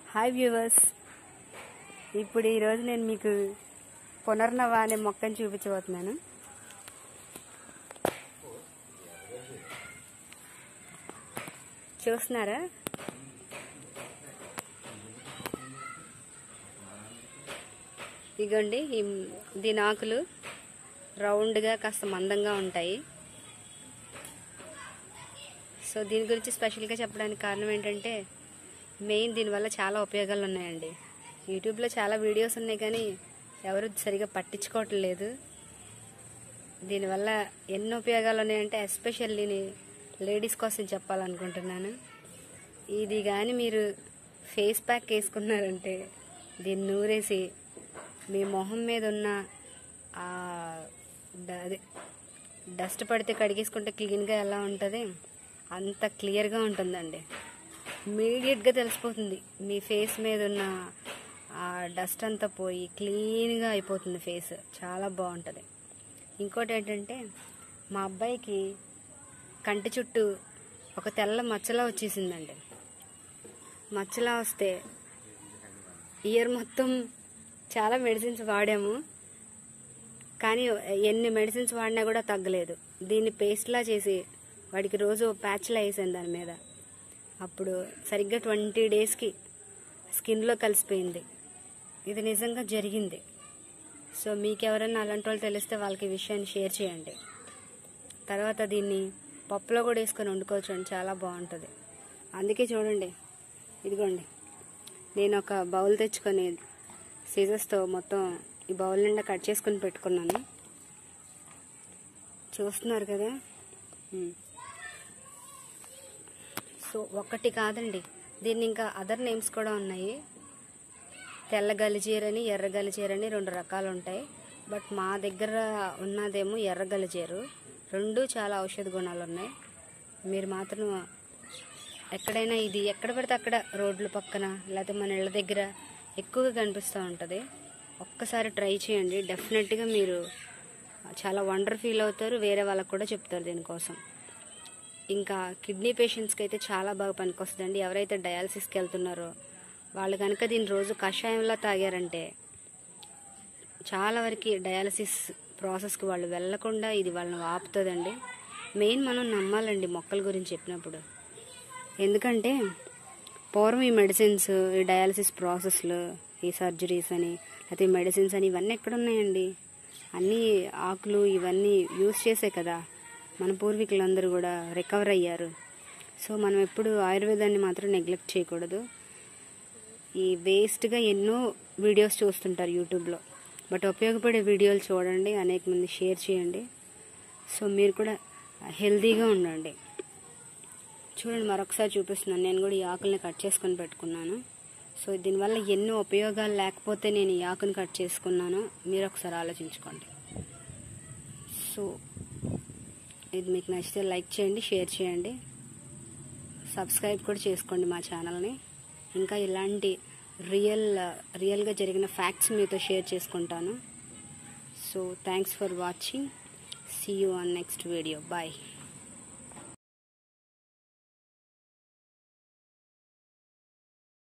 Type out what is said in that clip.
Hi viewers ఇప్పుడు ఈరోజు నేను మీకు పునర్నవ అనే మొక్కని చూపించబోతున్నాను చూస్తున్నారా ఇగోండి ఈ దీని ఆకులు రౌండ్గా కాస్త మందంగా ఉంటాయి సో దీని గురించి స్పెషల్గా చెప్పడానికి కారణం ఏంటంటే మెయిన్ దీనివల్ల చాలా ఉపయోగాలు ఉన్నాయండి యూట్యూబ్లో చాలా వీడియోస్ ఉన్నాయి కానీ ఎవరు సరిగా పట్టించుకోవట్లేదు దీనివల్ల ఎన్ని ఉపయోగాలు ఉన్నాయంటే ఎస్పెషల్లీ లేడీస్ కోసం చెప్పాలనుకుంటున్నాను ఇది కానీ మీరు ఫేస్ ప్యాక్ వేసుకున్నారంటే దీన్ని నూరేసి మీ మొహం మీద ఉన్న ఆ డ- అదే డస్ట్ పడితే కడిగేసుకుంటే క్లీన్గా ఎలా ఉంటుంది అంత క్లియర్గా ఉంటుందండి ఇమీడియట్గా తెలిసిపోతుంది మీ ఫేస్ మీద ఉన్న ఆ డస్ట్ అంతా పోయి క్లీన్గా అయిపోతుంది ఫేస్ చాలా బాగుంటుంది ఇంకోటి ఏంటంటే మా అబ్బాయికి కంటి చుట్టూ ఒక తెల్ల మచ్చలా వచ్చేసిందండి మచ్చలా వస్తే ఇయర్ మొత్తం చాలా మెడిసిన్స్ వాడాము కానీ ఎన్ని మెడిసిన్స్ వాడినా కూడా తగ్గలేదు దీన్ని పేస్ట్లా చేసి వాడికి రోజు ప్యాచ్లా వేసాను దాని మీద అప్పుడు సరిగ్గా ట్వంటీ డేస్కి స్కిన్లో కలిసిపోయింది ఇది నిజంగా జరిగింది సో మీకు ఎవరైనా అలాంటి వాళ్ళు తెలిస్తే వాళ్ళకి ఈ విషయాన్ని షేర్ చేయండి తర్వాత దీన్ని పప్పులో కూడా వేసుకొని వండుకోవచ్చు అండి చాలా బాగుంటుంది అందుకే చూడండి ఇదిగోండి నేను ఒక బౌల్ తెచ్చుకొని సీజర్స్తో మొత్తం ఈ బౌల్ నిండా కట్ చేసుకొని పెట్టుకున్నాను చూస్తున్నారు కదా ఉమ్. సో ఒకటి కాదండి దీన్ని ఇంకా అదర్ నేమ్స్ కూడా ఉన్నాయి తెల్ల గలిజీరని ఎర్ర గలిజీరని రెండు రకాలు ఉంటాయి బట్ మా దగ్గర ఉన్నదేమో ఎర్ర గలిజీరు రెండు చాలా ఔషధ గుణాలు ఉన్నాయి మీరు మాత్రం ఎక్కడైనా ఇది ఎక్కడ పడితే అక్కడ రోడ్ల పక్కన లేకపోతే మన ఇళ్ళ దగ్గర ఎక్కువగా కనిపిస్తూ ఉంటుంది ఒక్కసారి ట్రై చేయండి డెఫినెట్గా మీరు చాలా వండర్ ఫీల్ అవుతారు వేరే వాళ్ళకు కూడా చెప్తారు దీనికోసం ఇంకా కిడ్నీ పేషెంట్స్కి అయితే చాలా బాగా పనికొస్తుందండి ఎవరైతే డయాలసిస్కి వెళ్తున్నారో వాళ్ళు కనుక దీన్ని రోజు కషాయంలా తాగారంటే చాలా వరకు డయాలసిస్ ప్రాసెస్కి వాళ్ళు వెళ్లకుండా ఇది వాళ్ళని ఆపుతుందండి మెయిన్ మనం నమ్మాలండి మొక్కల గురించి చెప్పినప్పుడు ఎందుకంటే పూర్వం ఈ మెడిసిన్స్ ఈ డయాలసిస్ ప్రాసెస్లు ఈ సర్జరీస్ అని లేకపోతే ఈ మెడిసిన్స్ అని ఇవన్నీ ఎక్కడ ఉన్నాయండి అన్నీ ఆకులు ఇవన్నీ యూస్ చేసే కదా మన పూర్వీకులందరూ కూడా రికవర్ అయ్యారు సో మనం ఎప్పుడు ఆయుర్వేదాన్ని మాత్రం నెగ్లెక్ట్ చేయకూడదు ఈ వేస్ట్గా ఎన్నో వీడియోస్ చూస్తుంటారు యూట్యూబ్లో బట్ ఉపయోగపడే వీడియోలు చూడండి అనేక మంది షేర్ చేయండి సో మీరు కూడా హెల్తీగా ఉండండి చూడండి మరొకసారి చూపిస్తున్నాను నేను కూడా ఈ ఆకుల్ని కట్ చేసుకొని పెట్టుకున్నాను సో దీనివల్ల ఎన్నో ఉపయోగాలు లేకపోతే నేను ఈ ఆకుని కట్ చేసుకున్నాను మీరు ఒకసారి ఆలోచించుకోండి సో ఇది మీకు నచ్చితే లైక్ చేయండి షేర్ చేయండి సబ్స్క్రైబ్ కూడా చేసుకోండి మా ఛానల్ని ఇంకా ఇలాంటి రియల్ రియల్గా జరిగిన ఫ్యాక్ట్స్ మీతో షేర్ చేసుకుంటాను so thanks for watching see you on next video bye